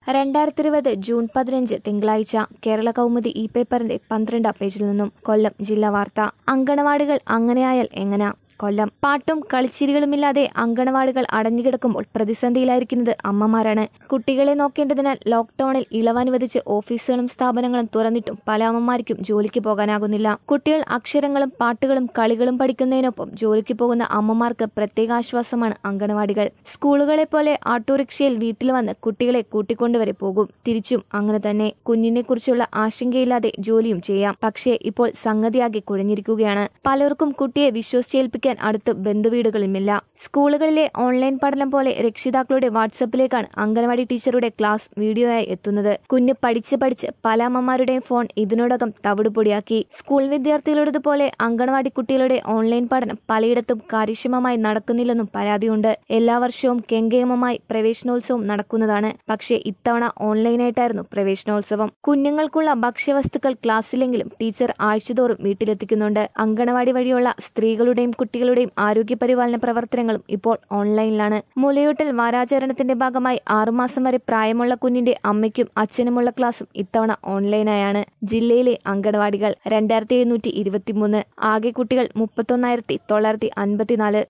രണ്ടായിരത്തി ഇരുപത് ജൂൺ പതിനഞ്ച് തിങ്കളാഴ്ച കേരള കൗമുദി ഇ പേപ്പറിന്റെ പന്ത്രണ്ടാം പേജിൽ നിന്നും കൊല്ലം ജില്ലാ വാർത്ത അങ്കണവാടികൾ അങ്ങനെയായാൽ എങ്ങനാ കൊല്ലം പാട്ടും കളിച്ചിരികളുമില്ലാതെ അങ്കണവാടികൾ അടഞ്ഞുകിടക്കുമ്പോൾ പ്രതിസന്ധിയിലായിരിക്കുന്നത് അമ്മമാരാണ് കുട്ടികളെ നോക്കേണ്ടതിനാൽ ലോക്ക്ഡൌണിൽ ഇളവനുവദിച്ച് ഓഫീസുകളും സ്ഥാപനങ്ങളും തുറന്നിട്ടും പല അമ്മമാർക്കും ജോലിക്ക് പോകാനാകുന്നില്ല കുട്ടികൾ അക്ഷരങ്ങളും പാട്ടുകളും കളികളും പഠിക്കുന്നതിനൊപ്പം ജോലിക്ക് പോകുന്ന അമ്മമാർക്ക് പ്രത്യേക ആശ്വാസമാണ് അങ്കണവാടികൾ സ്കൂളുകളെ പോലെ ഓട്ടോറിക്ഷയിൽ വീട്ടിൽ വന്ന് കുട്ടികളെ കൂട്ടിക്കൊണ്ടുവരെ പോകും തിരിച്ചും അങ്ങനെ തന്നെ കുഞ്ഞിനെ കുറിച്ചുള്ള ആശങ്കയില്ലാതെ ജോലിയും ചെയ്യാം പക്ഷേ ഇപ്പോൾ സംഗതിയാകെ കുഴഞ്ഞിരിക്കുകയാണ് പലർക്കും കുട്ടിയെ വിശ്വസിച്ചേൽപ്പിക്കാൻ അടുത്ത് ബന്ധുവീടുകളുമില്ല സ്കൂളുകളിലെ ഓൺലൈൻ പഠനം പോലെ രക്ഷിതാക്കളുടെ വാട്സപ്പിലേക്കാണ് അംഗനവാടി ടീച്ചറുടെ ക്ലാസ് വീഡിയോയായി എത്തുന്നത് കുഞ്ഞ് പഠിച്ച് പഠിച്ച് പല അമ്മമാരുടെയും ഫോൺ ഇതിനോടകം തവിടുപൊടിയാക്കി സ്കൂൾ വിദ്യാർത്ഥികളുടേതുപോലെ അംഗനവാടി കുട്ടികളുടെ ഓൺലൈൻ പഠനം പലയിടത്തും കാര്യക്ഷമമായി നടക്കുന്നില്ലെന്നും പരാതിയുണ്ട് എല്ലാ വർഷവും കെങ്കേമമായി പ്രവേശനോത്സവം നടക്കുന്നതാണ് പക്ഷേ ഇത്തവണ ഓൺലൈനായിട്ടായിരുന്നു പ്രവേശനോത്സവം കുഞ്ഞുങ്ങൾക്കുള്ള ഭക്ഷ്യവസ്തുക്കൾ ക്ലാസ്സിലെങ്കിലും ടീച്ചർ ആഴ്ചതോറും വീട്ടിലെത്തിക്കുന്നുണ്ട് അങ്കണവാടി വഴിയുള്ള സ്ത്രീകളുടെയും കുട്ടികളുടെയും ആരോഗ്യപരിപാലന പ്രവർത്തനങ്ങളും ഇപ്പോൾ ഓൺലൈനിലാണ് മുലയൂട്ടൽ വാരാചരണത്തിന്റെ ഭാഗമായി ആറുമാസം വരെ പ്രായമുള്ള കുഞ്ഞിന്റെ അമ്മയ്ക്കും അച്ഛനുമുള്ള ക്ലാസും ഇത്തവണ ഓൺലൈനായാണ് ജില്ലയിലെ അങ്കണവാടികൾ രണ്ടായിരത്തി എഴുന്നൂറ്റി ഇരുപത്തിമൂന്ന് ആകെ കുട്ടികൾ മുപ്പത്തൊന്നായിരത്തി തൊള്ളായിരത്തി അൻപത്തിനാല്